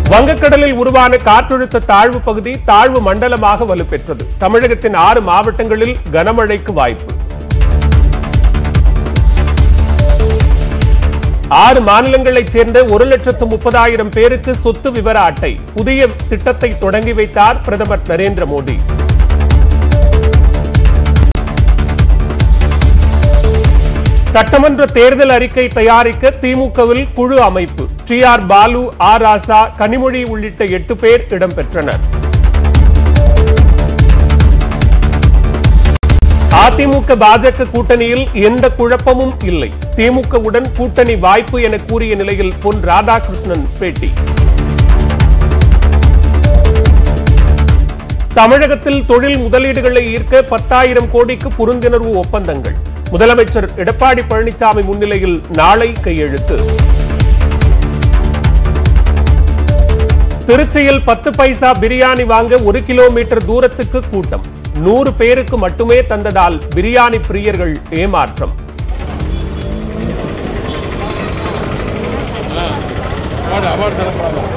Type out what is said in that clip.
வங்கக்கடலில் உருவான காற்றழுத்த தாழ்வு பகுதி தாழ்வு மண்டலமாக வலுப்பெற்றது தமிழகத்தின் ஆறு மாவட்டங்களில் கனமழைக்கு வாய்ப்பு ஆறு மாநிலங்களைச் சேர்ந்த ஒரு லட்சத்து முப்பதாயிரம் பேருக்கு சொத்து விவர அட்டை புதிய திட்டத்தை தொடங்கி வைத்தார் பிரதமர் நரேந்திர மோடி சட்டமன்ற தேர்தல் அறிக்கை தயாரிக்க திமுகவில் குழு அமைப்பு T R Balu R Raja Kanimozhi உள்ளிட்ட எட்டு பேர் இடம்பெற்றனர் அதிமுக பாஜக கூட்டணியில் எந்த குழப்பமும் இல்லை திமுகவுடன் கூட்டணி வாய்ப்பு என கூறிய நிலையில் பொன் ராதாகிருஷ்ணன் பேட்டி தமிழகத்தில் தொழில் முதலீடுகளை ஈர்க்க பத்தாயிரம் கோடிக்கு புரிந்துணர்வு ஒப்பந்தங்கள் முதலமைச்சர் எடப்பாடி பழனிசாமி முன்னிலையில் நாளை கையெழுத்து திருச்சியில் பத்து பைசா பிரியாணி வாங்க ஒரு கிலோமீட்டர் தூரத்துக்கு கூட்டம் நூறு பேருக்கு மட்டுமே தந்ததால் பிரியாணி பிரியர்கள் ஏமாற்றம் அவார்டு அவார்டு தரப்படாதா